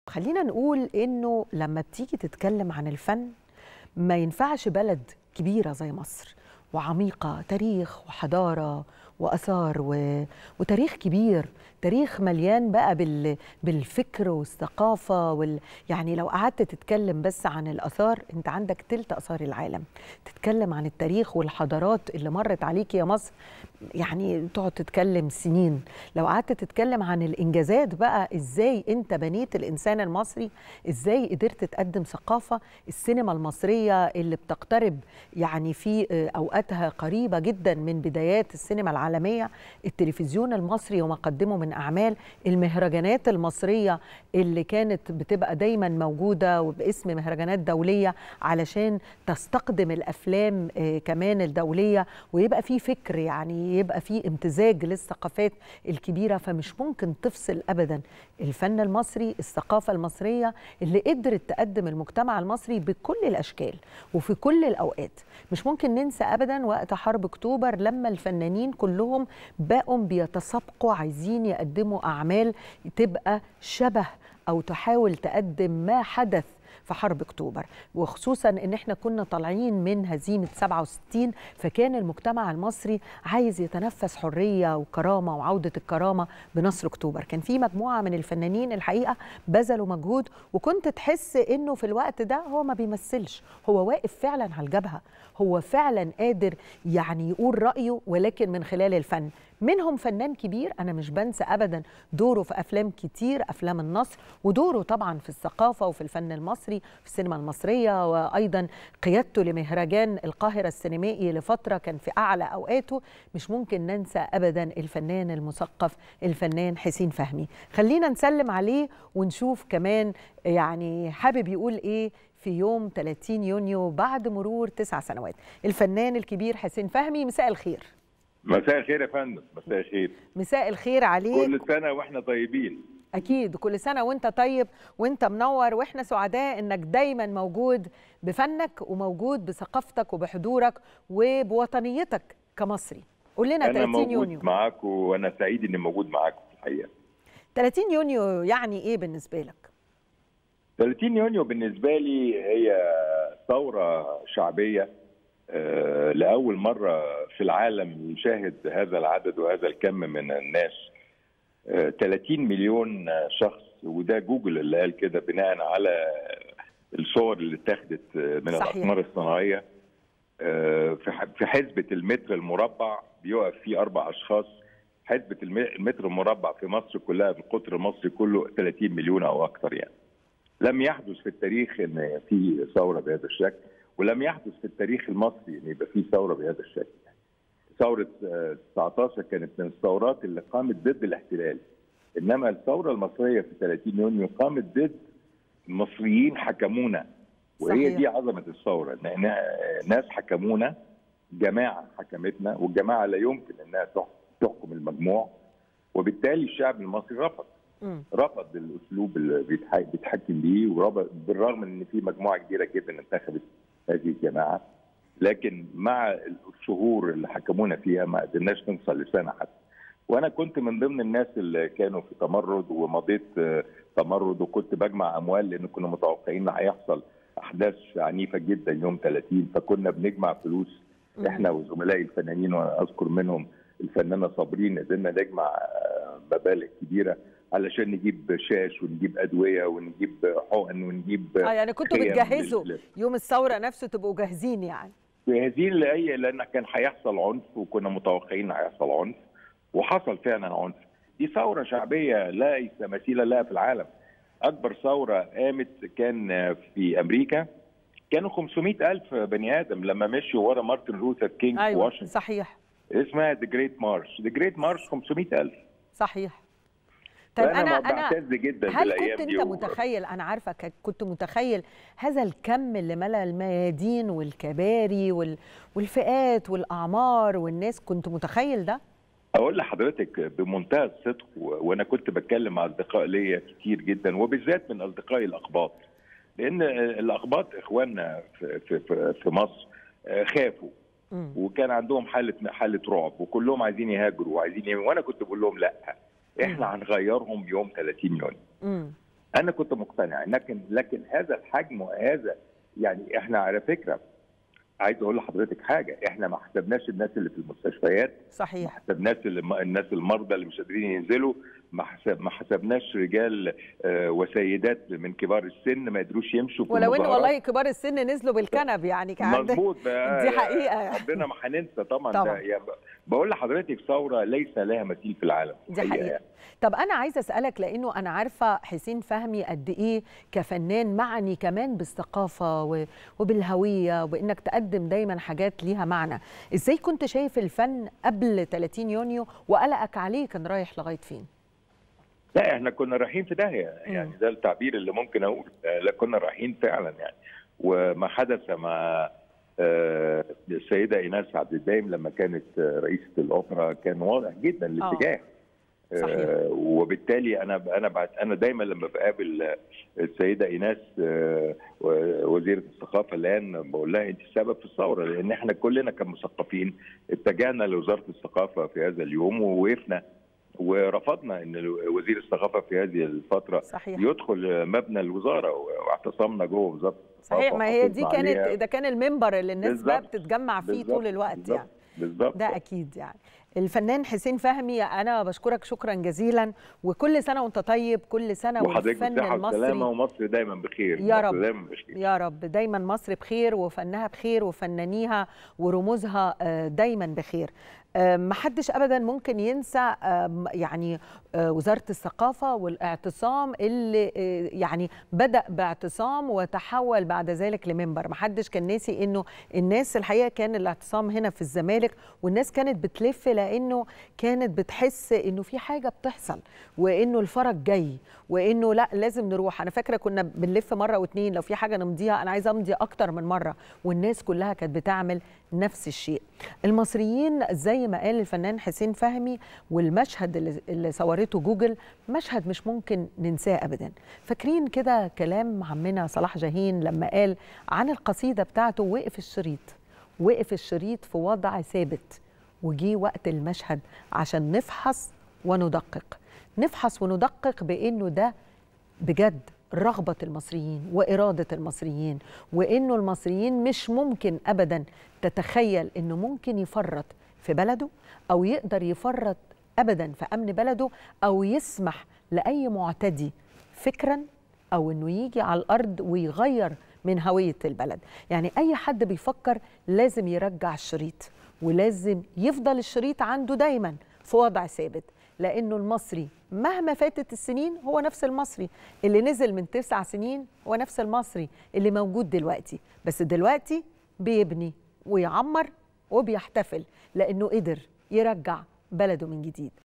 خلينا نقول انه لما بتيجي تتكلم عن الفن ما ينفعش بلد كبيره زي مصر وعميقه تاريخ وحضاره واثار و... وتاريخ كبير تاريخ مليان بقى بال... بالفكر والثقافه وال... يعني لو قعدت تتكلم بس عن الاثار انت عندك تلت اثار العالم تتكلم عن التاريخ والحضارات اللي مرت عليك يا مصر يعني تقعد تتكلم سنين لو قعدت تتكلم عن الانجازات بقى ازاي انت بنيت الانسان المصري ازاي قدرت تقدم ثقافه السينما المصريه اللي بتقترب يعني في اوقاتها قريبه جدا من بدايات السينما العالميه التلفزيون المصري وما قدمه من اعمال المهرجانات المصريه اللي كانت بتبقى دايما موجوده وباسم مهرجانات دوليه علشان تستقدم الافلام كمان الدوليه ويبقى في فكر يعني يبقى في امتزاج للثقافات الكبيره فمش ممكن تفصل ابدا الفن المصري الثقافه المصريه اللي قدرت تقدم المجتمع المصري بكل الاشكال وفي كل الاوقات مش ممكن ننسى ابدا وقت حرب اكتوبر لما الفنانين كلهم بقوا بيتسابقوا عايزين يقدموا اعمال تبقى شبه او تحاول تقدم ما حدث في حرب اكتوبر وخصوصا ان احنا كنا طالعين من هزيمه 67 فكان المجتمع المصري عايز يتنفس حريه وكرامه وعوده الكرامه بنصر اكتوبر كان في مجموعه من الفنانين الحقيقه بذلوا مجهود وكنت تحس انه في الوقت ده هو ما بيمثلش هو واقف فعلا على الجبهه هو فعلا قادر يعني يقول رايه ولكن من خلال الفن منهم فنان كبير انا مش بنسى ابدا دوره في افلام كتير افلام النصر ودوره طبعا في الثقافه وفي الفن المصري في السينما المصريه وايضا قيادته لمهرجان القاهره السينمائي لفتره كان في اعلى اوقاته مش ممكن ننسى ابدا الفنان المثقف الفنان حسين فهمي خلينا نسلم عليه ونشوف كمان يعني حابب يقول ايه في يوم 30 يونيو بعد مرور تسع سنوات الفنان الكبير حسين فهمي مساء الخير مساء الخير يا فندم مساء الخير مساء الخير عليك كل سنه واحنا طيبين اكيد كل سنه وانت طيب وانت منور واحنا سعداء انك دايما موجود بفنك وموجود بثقافتك وبحضورك وبوطنيتك كمصري قول لنا 30 موجود يونيو معاكم وانا سعيد اني موجود معاكم في الحقيقه 30 يونيو يعني ايه بالنسبه لك 30 يونيو بالنسبه لي هي ثوره شعبيه آه، لاول مره في العالم يشاهد هذا العدد وهذا الكم من الناس آه، 30 مليون شخص وده جوجل اللي قال كده بناء على الصور اللي اتاخدت من صحيح. الاقمار الصناعيه آه، في ح- في حسبه المتر المربع بيقف فيه اربع اشخاص حسبه الم- المتر المربع في مصر كلها بالقطر المصري كله 30 مليون او اكثر يعني لم يحدث في التاريخ ان في ثوره بهذا الشكل ولم يحدث في التاريخ المصري ان يبقى في ثوره بهذا الشكل ثوره آه، 19 كانت من الثورات اللي قامت ضد الاحتلال انما الثوره المصريه في 30 يونيو قامت ضد المصريين حكمونا وهي صحيح. دي عظمه الثوره ان إن ناس حكمونا جماعه حكمتنا والجماعه لا يمكن انها تح- تحكم المجموع وبالتالي الشعب المصري رفض مم. رفض الاسلوب اللي بيتح- بيتحكم بيه ورفض بالرغم ان في مجموعه كبيره جدا انتخبت هذه الجماعه لكن مع الشهور اللي حكمونا فيها ما قدرناش نوصل لسنه حتى وانا كنت من ضمن الناس اللي كانوا في تمرد ومضيت آه، تمرد وكنت بجمع اموال لان كنا متوقعين ان هيحصل احداث عنيفه جدا يوم 30 فكنا بنجمع فلوس مم. احنا وزملائي الفنانين وانا اذكر منهم الفنانه صابرين قدرنا نجمع آه، مبالغ كبيره علشان نجيب شاش ونجيب ادويه ونجيب حقن ونجيب اه يعني كنتوا خيم بتجهزوا لل- يوم الثوره نفسه تبقوا جاهزين يعني جاهزين لاي لان كان هيحصل عنف وكنا متوقعين هيحصل عنف وحصل فعلا عنف دي ثوره شعبيه ليس مثيل لها في العالم اكبر ثوره قامت كان في امريكا كانوا 500 ألف بني آدم لما مشوا ورا مارتن لوثر كينج في ايوه واشنطن صحيح اسمها ذا جريت مارش ذا جريت مارش 500 ألف صحيح طيب فأنا انا ما انا بعتز جدا هل بالأيام كنت دي انت و- متخيل انا عارفه ك- كنت متخيل هذا الكم اللي ملا الميادين والكباري وال... والفئات والاعمار والناس كنت متخيل ده اقول لحضرتك بمنتهى الصدق و- وانا كنت بتكلم مع اصدقاء ليا كتير جدا وبالذات من اصدقائي الاقباط لان الاقباط اخواننا في في في- في مصر آه، خافوا مم. وكان عندهم حاله حاله رعب وكلهم عايزين يهاجروا وعايزين ي... وانا كنت بقول لهم لا احنا هنغيرهم يوم 30 يونيو مم. انا كنت مقتنع لكن لكن هذا الحجم وهذا يعني احنا على فكره عايز اقول لحضرتك حاجه احنا ما حسبناش الناس اللي في المستشفيات ما صحيح حسبناش اللي الناس المرضى اللي مش قادرين ينزلوا ما حسب ما حسبناش رجال آه، وسيدات من كبار السن ما قدروش يمشوا في ولو ان المظاهرات. والله كبار السن نزلوا بالكنب يعني كان عندك مظبوط بقى دي حقيقة يعني. ربنا ما هننسى طبعا, طبعاً. ده يعني بقول لحضرتك ثوره ليس لها مثيل في العالم دي حقيقة يعني. طب أنا عايزة أسألك لأنه أنا عارفة حسين فهمي قد إيه كفنان معني كمان بالثقافة و- وبالهوية وبإنك تقدم دايما حاجات ليها معنى إزاي كنت شايف الفن قبل 30 يونيو وقلقك عليه كان رايح لغاية فين؟ لا احنا كنا رايحين في داهيه يعني ده التعبير اللي ممكن اقول لا كنا رايحين فعلا يعني وما حدث مع آه، السيده ايناس عبد الدايم لما كانت آه، رئيسه الاوبرا كان واضح جدا الاتجاه صحيح. آه، وبالتالي انا انا بعد انا دايما لما بقابل آه، السيده ايناس آه، و- وزيره الثقافه الان بقول لها انت السبب في الثوره لان احنا كلنا كمثقفين اتجهنا لوزاره الثقافه في هذا اليوم ووقفنا ورفضنا ان وزير الثقافه في هذه الفتره صحيح يدخل مبنى الوزاره واعتصمنا جوه وزاره الثقافه صحيح ما هي دي وحافظنا كانت عليها. ده كان المنبر اللي الناس بقى بالظبط. بتتجمع فيه بالظبط. طول الوقت بالظبط. يعني بالظبط ده اكيد يعني الفنان حسين فهمي انا بشكرك شكرا جزيلا وكل سنه وانت طيب كل سنه وحضرتك والفن بصحه وسلامه المصري ومصر دايما بخير يا مصر رب. دايما بخير يا رب دايما مصر بخير وفنها بخير وفنانيها ورموزها آه، دايما بخير آه، محدش ابدا ممكن ينسى آه، يعني آه، وزاره الثقافه والاعتصام اللي آه، يعني بدا باعتصام وتحول بعد ذلك لمنبر محدش كان ناسي انه الناس الحقيقه كان الاعتصام هنا في الزمالك والناس كانت بتلف لانه كانت بتحس انه في حاجه بتحصل وانه الفرج جاي وانه لا لازم نروح انا فاكره كنا بنلف مره واتنين لو في حاجه نمضيها انا عايزه امضي اكتر من مره والناس كلها كانت بتعمل نفس الشيء المصريين زي ما قال الفنان حسين فهمي والمشهد اللي, اللي صورته جوجل مشهد مش ممكن ننساه ابدا فاكرين كده كلام عمنا صلاح جاهين لما قال عن القصيده بتاعته وقف الشريط وقف الشريط في وضع ثابت وجي وقت المشهد عشان نفحص وندقق نفحص وندقق بانه ده بجد رغبة المصريين وإرادة المصريين وإنه المصريين مش ممكن أبدا تتخيل إنه ممكن يفرط في بلده أو يقدر يفرط أبدا في أمن بلده أو يسمح لأي معتدي فكرا أو إنه يجي على الأرض ويغير من هوية البلد يعني أي حد بيفكر لازم يرجع الشريط ولازم يفضل الشريط عنده دايما في وضع ثابت لانه المصري مهما فاتت السنين هو نفس المصري اللي نزل من تسع سنين هو نفس المصري اللي موجود دلوقتي بس دلوقتي بيبني ويعمر وبيحتفل لانه قدر يرجع بلده من جديد